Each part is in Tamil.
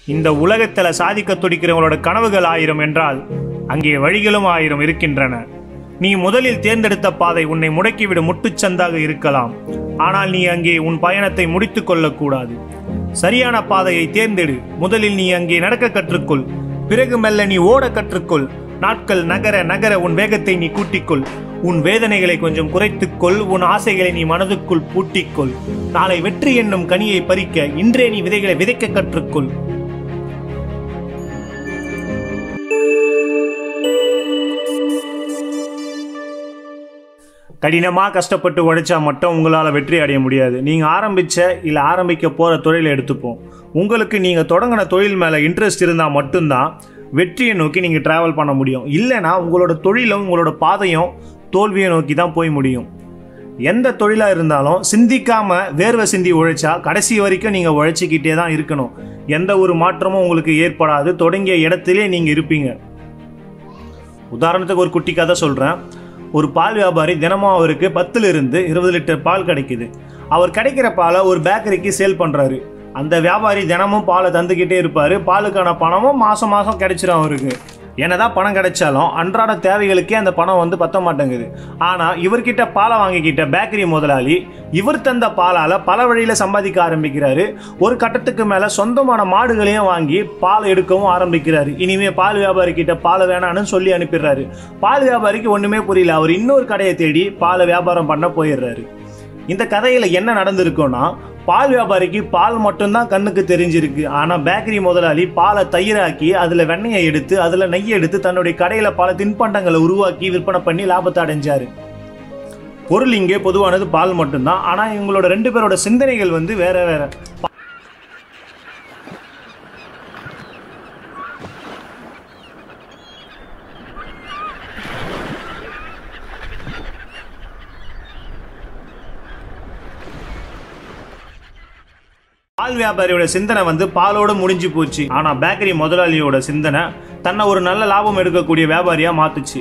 இந்த உலகத்தில் சாதிக்க துடிக்கிறவங்களோட கனவுகள் ஆயிரம் என்றால் அங்கே வழிகளும் ஆயிரம் இருக்கின்றன நீ முதலில் தேர்ந்தெடுத்த பாதை உன்னை முடக்கிவிடும் முட்டுச்சந்தாக இருக்கலாம் ஆனால் நீ அங்கே உன் பயணத்தை முடித்துக் கொள்ளக்கூடாது சரியான பாதையை தேர்ந்தெடு முதலில் நீ அங்கே நடக்க கற்றுக்கொள் பிறகு மெல்ல நீ ஓட கற்றுக்கொள் நாட்கள் நகர நகர உன் வேகத்தை நீ கூட்டிக்கொள் உன் வேதனைகளை கொஞ்சம் குறைத்துக்கொள் உன் ஆசைகளை நீ மனதுக்குள் பூட்டிக்கொள் நாளை வெற்றி என்னும் கனியை பறிக்க இன்றே நீ விதைகளை விதைக்க கற்றுக்கொள் கடினமாக கஷ்டப்பட்டு உழைச்சா மட்டும் உங்களால் வெற்றி அடைய முடியாது நீங்கள் ஆரம்பித்த இல்லை ஆரம்பிக்க போகிற தொழிலை எடுத்துப்போம் உங்களுக்கு நீங்கள் தொடங்கின தொழில் மேலே இன்ட்ரெஸ்ட் இருந்தால் மட்டும்தான் வெற்றியை நோக்கி நீங்கள் ட்ராவல் பண்ண முடியும் இல்லைனா உங்களோட தொழிலும் உங்களோட பாதையும் தோல்வியை நோக்கி தான் போய் முடியும் எந்த தொழிலாக இருந்தாலும் சிந்திக்காம வேர்வை சிந்தி உழைச்சா கடைசி வரைக்கும் நீங்கள் உழைச்சிக்கிட்டே தான் இருக்கணும் எந்த ஒரு மாற்றமும் உங்களுக்கு ஏற்படாது தொடங்கிய இடத்திலே நீங்கள் இருப்பீங்க உதாரணத்துக்கு ஒரு குட்டி கதை சொல்கிறேன் ஒரு பால் வியாபாரி தினமும் அவருக்கு பத்துல இருந்து இருபது லிட்டர் பால் கிடைக்குது அவர் கிடைக்கிற பாலை ஒரு பேக்கரிக்கு சேல் பண்ணுறாரு அந்த வியாபாரி தினமும் பாலை தந்துக்கிட்டே இருப்பார் பாலுக்கான பணமும் மாதம் மாதம் கிடைச்சிரும் அவருக்கு என்னதான் பணம் கிடைச்சாலும் அன்றாட தேவைகளுக்கே அந்த பணம் வந்து பத்த மாட்டேங்குது ஆனால் இவர்கிட்ட பாலை வாங்கிக்கிட்ட பேக்கரி முதலாளி இவர் தந்த பாலால் பல வழியில் சம்பாதிக்க ஆரம்பிக்கிறாரு ஒரு கட்டத்துக்கு மேலே சொந்தமான மாடுகளையும் வாங்கி பால் எடுக்கவும் ஆரம்பிக்கிறாரு இனிமே பால் வியாபாரி கிட்ட பால் வேணான்னு சொல்லி அனுப்பிடுறாரு பால் வியாபாரிக்கு ஒன்றுமே புரியல அவர் இன்னொரு கடையை தேடி பாலை வியாபாரம் பண்ண போயிடுறாரு இந்த கதையில் என்ன நடந்திருக்குன்னா பால் வியாபாரிக்கு பால் மட்டும்தான் கண்ணுக்கு தெரிஞ்சிருக்கு ஆனால் பேக்கரி முதலாளி பாலை தயிராக்கி அதில் வெண்ணெயை எடுத்து அதில் நெய்யை எடுத்து தன்னுடைய கடையில் பல தின்பண்டங்களை உருவாக்கி விற்பனை பண்ணி லாபத்தை அடைஞ்சாரு பொருள் இங்கே பொதுவானது பால் மட்டும்தான் ஆனால் இவங்களோட ரெண்டு பேரோட சிந்தனைகள் வந்து வேற வேற பால் வியாபாரியோட சிந்தனை வந்து பாலோட முடிஞ்சு போச்சு ஆனா பேக்கரி முதலாளியோட சிந்தனை தன்னை ஒரு நல்ல லாபம் எடுக்கக்கூடிய வியாபாரியா மாத்துச்சு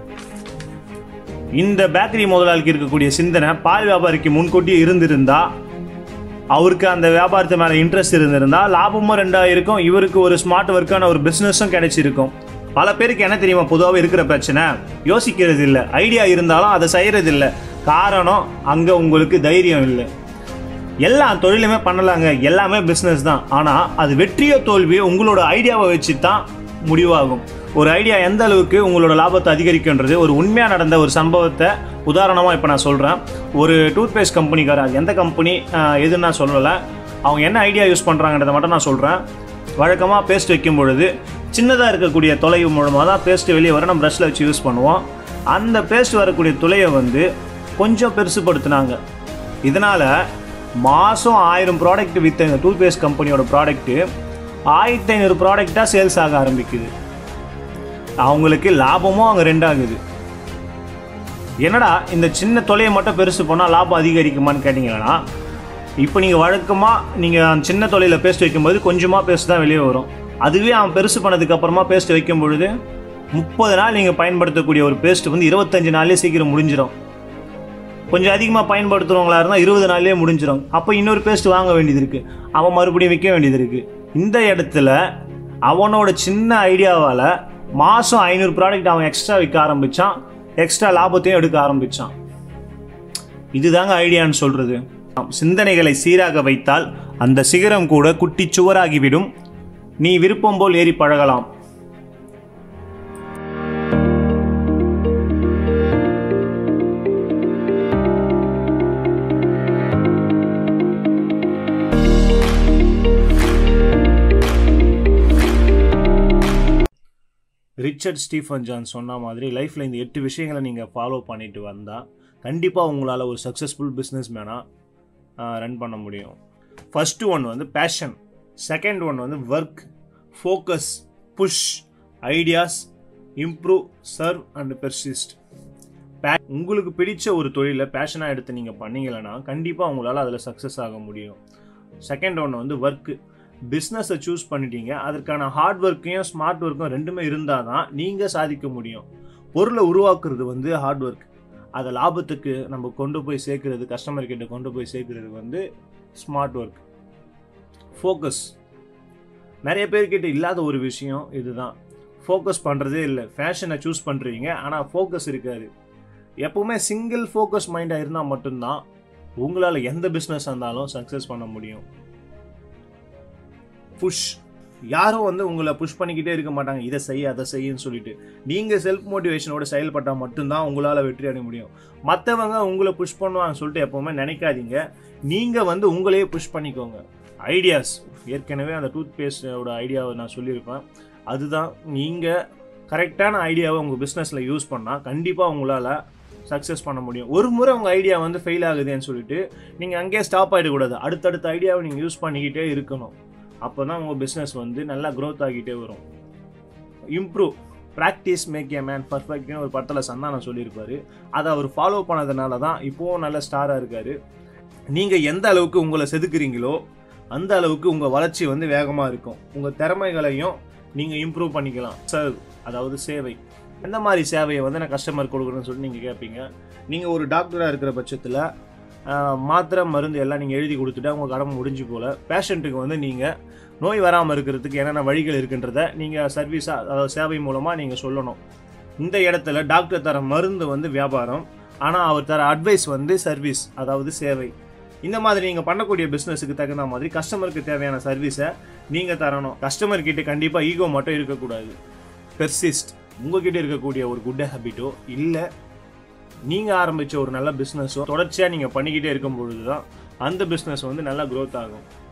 இந்த பேக்கரி முதலாளிக்கு இருக்கக்கூடிய சிந்தனை பால் வியாபாரிக்கு முன்கூட்டியே இருந்திருந்தா அவருக்கு அந்த வியாபாரத்து மேலே இன்ட்ரெஸ்ட் இருந்திருந்தா லாபமும் ரெண்டாக இருக்கும் இவருக்கு ஒரு ஸ்மார்ட் ஒர்க்கான ஒரு பிஸ்னஸும் கிடைச்சிருக்கும் பல பேருக்கு என்ன தெரியுமா பொதுவாகவே இருக்கிற பிரச்சனை யோசிக்கிறது இல்லை ஐடியா இருந்தாலும் அதை செய்கிறது இல்லை காரணம் அங்கே உங்களுக்கு தைரியம் இல்லை எல்லா தொழிலுமே பண்ணலாங்க எல்லாமே பிஸ்னஸ் தான் ஆனால் அது வெற்றியோ தோல்வியோ உங்களோட ஐடியாவை வச்சு தான் முடிவாகும் ஒரு ஐடியா எந்த அளவுக்கு உங்களோட லாபத்தை அதிகரிக்குன்றது ஒரு உண்மையாக நடந்த ஒரு சம்பவத்தை உதாரணமாக இப்போ நான் சொல்கிறேன் ஒரு டூத்பேஸ்ட் கம்பெனிக்கார அது எந்த கம்பெனி எதுன்னு நான் சொல்லலை அவங்க என்ன ஐடியா யூஸ் பண்ணுறாங்கன்றதை மட்டும் நான் சொல்கிறேன் வழக்கமாக பேஸ்ட் வைக்கும் பொழுது சின்னதாக இருக்கக்கூடிய தொலைவு மூலமாக தான் பேஸ்ட் வெளியே வர நம்ம ப்ரஷில் வச்சு யூஸ் பண்ணுவோம் அந்த பேஸ்ட் வரக்கூடிய துளையை வந்து கொஞ்சம் பெருசுப்படுத்தினாங்க இதனால் மாதம் ஆயிரம் ப்ராடக்ட் வித்த இந்த டூத்பேஸ்ட் கம்பெனியோட ப்ராடக்ட்டு ஆயிரத்தி ஐநூறு ப்ராடக்டாக சேல்ஸ் ஆக ஆரம்பிக்குது அவங்களுக்கு லாபமும் அங்கே ரெண்டாகுது என்னடா இந்த சின்ன தொலையை மட்டும் பெருசு பண்ணால் லாபம் அதிகரிக்குமான்னு கேட்டிங்கன்னா இப்போ நீங்கள் வழக்கமாக நீங்கள் அந்த சின்ன தொலையில் பேஸ்ட் வைக்கும்போது கொஞ்சமாக பேஸ்ட் தான் வெளியே வரும் அதுவே அவன் பெருசு பண்ணதுக்கு அப்புறமா பேஸ்ட் வைக்கும் பொழுது முப்பது நாள் நீங்கள் பயன்படுத்தக்கூடிய ஒரு பேஸ்ட் வந்து இருபத்தஞ்சு நாள்லேயே சீக்கிரம் முடிஞ்சிடும் கொஞ்சம் அதிகமாக பயன்படுத்துகிறவங்களா இருந்தால் இருபது நாள்லேயே முடிஞ்சிடும் அப்போ இன்னொரு பேஸ்ட் வாங்க வேண்டியது இருக்குது அவன் மறுபடியும் விற்க வேண்டியது இருக்குது இந்த இடத்துல அவனோட சின்ன ஐடியாவால் மாதம் ஐநூறு ப்ராடக்ட் அவன் எக்ஸ்ட்ரா விற்க ஆரம்பித்தான் எக்ஸ்ட்ரா லாபத்தையும் எடுக்க ஆரம்பித்தான் இதுதாங்க ஐடியான்னு சொல்கிறது சிந்தனைகளை சீராக வைத்தால் அந்த சிகரம் கூட குட்டி சுவராகிவிடும் நீ விருப்பம் போல் ஏறி பழகலாம் ரிச்சர்ட் ஸ்டீஃபன் ஜான் சொன்ன மாதிரி லைஃப்பில் இந்த எட்டு விஷயங்களை நீங்கள் ஃபாலோ பண்ணிட்டு வந்தால் கண்டிப்பாக உங்களால் ஒரு சக்ஸஸ்ஃபுல் பிஸ்னஸ் மேனாக ரன் பண்ண முடியும் ஃபஸ்ட்டு ஒன் வந்து பேஷன் செகண்ட் ஒன் வந்து work focus push ideas improve serve and persist pay உங்களுக்கு பிடிச்ச ஒரு தொழிலை பேஷனாக எடுத்து நீங்கள் பண்ணீங்களன்னா கண்டிப்பாக உங்களால் அதில் சக்ஸஸ் ஆக முடியும் செகண்ட் ஒன்று வந்து ஒர்க்கு பிஸ்னஸை சூஸ் பண்ணிட்டீங்க அதற்கான ஹார்ட் ஒர்க்கையும் ஸ்மார்ட் ஒர்க்கும் ரெண்டுமே இருந்தால் தான் நீங்கள் சாதிக்க முடியும் பொருளை உருவாக்குறது வந்து ஹார்ட் ஒர்க் அதை லாபத்துக்கு நம்ம கொண்டு போய் சேர்க்கறது கஸ்டமர் கிட்ட கொண்டு போய் சேர்க்கறது வந்து ஸ்மார்ட் ஒர்க் ஃபோக்கஸ் நிறைய பேர்கிட்ட இல்லாத ஒரு விஷயம் இதுதான் ஃபோக்கஸ் பண்ணுறதே இல்லை ஃபேஷனை சூஸ் பண்ணுறீங்க ஆனால் ஃபோக்கஸ் இருக்காது எப்பவுமே சிங்கிள் ஃபோக்கஸ் மைண்டாக இருந்தால் மட்டும்தான் உங்களால் எந்த பிஸ்னஸ் இருந்தாலும் சக்ஸஸ் பண்ண முடியும் புஷ் யாரும் வந்து உங்களை புஷ் பண்ணிக்கிட்டே இருக்க மாட்டாங்க இதை செய்ய அதை செய்யுன்னு சொல்லிட்டு நீங்கள் செல்ஃப் மோட்டிவேஷனோட செயல்பட்டால் மட்டும்தான் உங்களால் வெற்றி அடைய முடியும் மற்றவங்க உங்களை புஷ் பண்ணுவாங்கன்னு சொல்லிட்டு எப்போவுமே நினைக்காதீங்க நீங்கள் வந்து உங்களையே புஷ் பண்ணிக்கோங்க ஐடியாஸ் ஏற்கனவே அந்த டூத் பேஸ்டோட ஐடியாவை நான் சொல்லியிருப்பேன் அதுதான் நீங்கள் கரெக்டான ஐடியாவை உங்கள் பிஸ்னஸில் யூஸ் பண்ணால் கண்டிப்பாக உங்களால் சக்ஸஸ் பண்ண முடியும் ஒரு முறை உங்கள் ஐடியா வந்து ஃபெயில் ஆகுதுன்னு சொல்லிட்டு நீங்கள் அங்கேயே ஸ்டாப் ஆகிடக்கூடாது அடுத்தடுத்த ஐடியாவை நீங்கள் யூஸ் பண்ணிக்கிட்டே இருக்கணும் அப்போ தான் உங்கள் பிஸ்னஸ் வந்து நல்லா க்ரோத் ஆகிட்டே வரும் improve practice make a man பர்ஃபெக்ட்னு ஒரு படத்தில் சந்தானம் சொல்லியிருப்பாரு அதை அவர் ஃபாலோ பண்ணதுனால தான் இப்போவும் நல்ல ஸ்டாராக இருக்கார் நீங்கள் எந்த அளவுக்கு உங்களை செதுக்குறீங்களோ அந்த அளவுக்கு உங்கள் வளர்ச்சி வந்து வேகமாக இருக்கும் உங்கள் திறமைகளையும் நீங்கள் இம்ப்ரூவ் பண்ணிக்கலாம் சர்வ் அதாவது சேவை எந்த மாதிரி சேவையை வந்து நான் கஸ்டமர் கொடுக்குறேன்னு சொல்லிட்டு நீங்கள் கேட்பீங்க நீங்கள் ஒரு டாக்டராக இருக்கிற பட்சத்தில் ஆஹ், மாத்திரை மருந்து எல்லாம் நீங்கள் எழுதி கொடுத்துட்டா உங்கள் கடமை முடிஞ்சு போல் பேஷண்ட்டுக்கு வந்து நீங்கள் நோய் வராமல் இருக்கிறதுக்கு என்னென்ன வழிகள் இருக்குன்றத நீங்கள் சர்வீஸாக அதாவது சேவை மூலமாக நீங்கள் சொல்லணும் இந்த இடத்துல டாக்டர் தர மருந்து வந்து வியாபாரம் ஆனால் அவர் தர அட்வைஸ் வந்து சர்வீஸ் அதாவது சேவை இந்த மாதிரி நீங்கள் பண்ணக்கூடிய பிஸ்னஸுக்கு தகுந்த மாதிரி கஸ்டமருக்கு தேவையான சர்வீஸை நீங்கள் தரணும் கஸ்டமர் கிட்ட கண்டிப்பாக ஈகோ மட்டும் இருக்கக்கூடாது பெர்சிஸ்ட் உங்ககிட்ட இருக்கக்கூடிய ஒரு குட் ஹேபிட்டோ இல்லை நீங்கள் ஆரம்பித்த ஒரு நல்ல பிஸ்னஸோ தொடர்ச்சியாக நீங்கள் பண்ணிக்கிட்டே இருக்கும் பொழுது தான் அந்த பிஸ்னஸ் வந்து நல்லா க்ரோத் ஆகும்